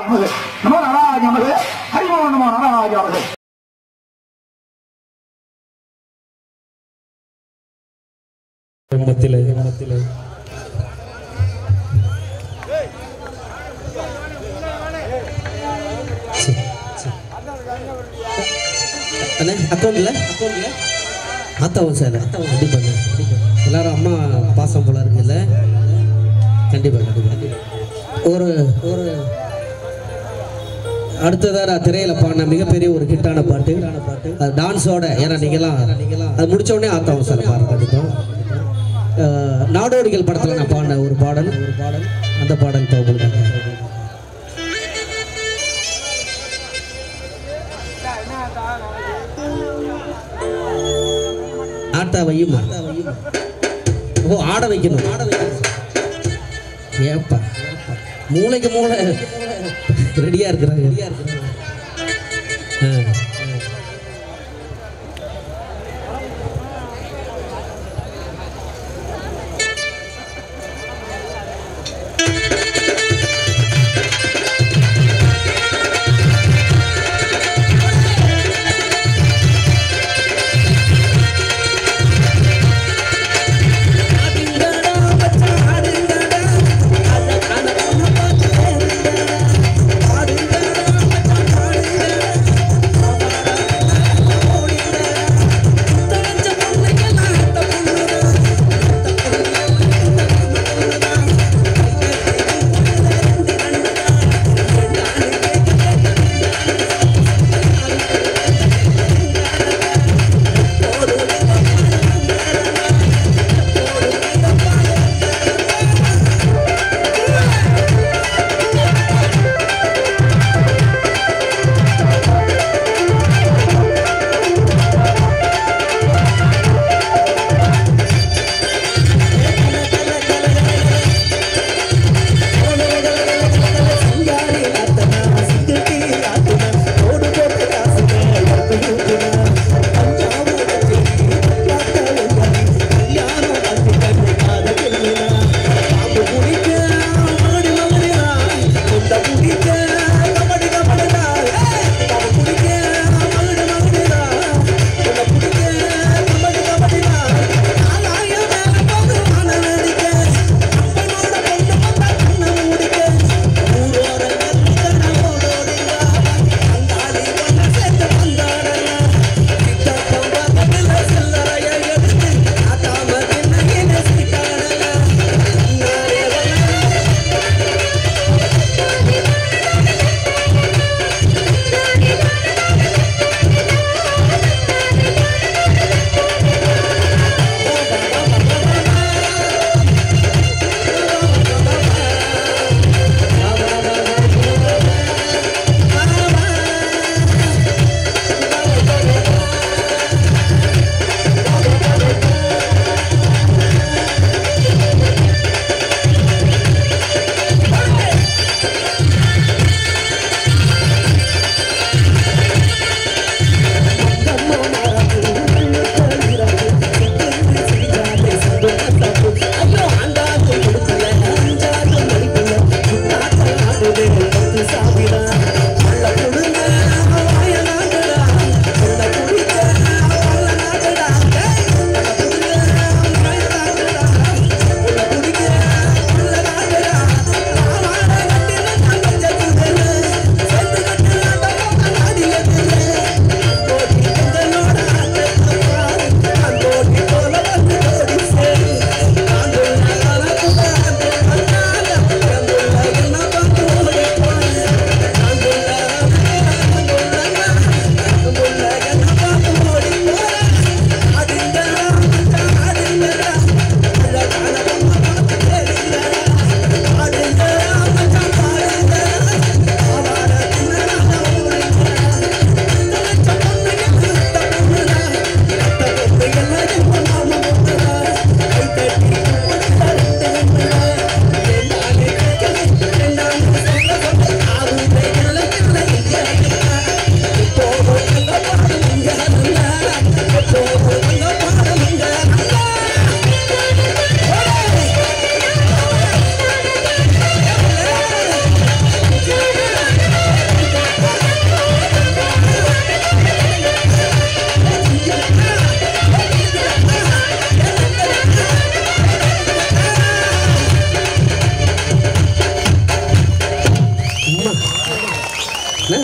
நமது நமோ நாராஜ நமது ஹரிமோ நமோ நாராஜ நமது மத்தியிலே மத்தியிலே அண்ணே அக்கௌண்ட்ல அக்கௌண்ட்ல ஆத்தாவும் சார் கண்டிப்பாங்க எல்லாரும் அம்மா பாசம் போல இருக்குல்ல கண்டிப்பா கண்டிப்பா ஒரு ஒரு அடுத்ததா நான் திரையில பாடின மிகப்பெரிய ஒரு ஹிட்டான பாட்டு அது டான்ஸோட ஏன்னா நீங்களாம் அது முடிச்ச உடனே ஆத்தாவும் சார் பாடுற கண்டிப்பா அஹ், நாடோடிகள் படத்துல நான் பாடின ஒரு பாடல் ஒரு பாடல் அந்த பாடல் இப்போ உங்களுக்கு ஆட்டா வையும் ஓ ஆட வைக்கணும் ஆட வைக்கணும் ஏப்பா மூளைக்கு மூளை ரெடியா இருக்கிறாங்க ரெடியா இருக்கிறாங்க ஆ. ஆடுங்கடா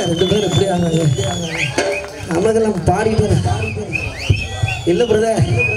ரெண்டு பேரும் எப்படி ஆனாங்க நமக்கெல்லாம் பாடிட்டு இல்லை பிரதர்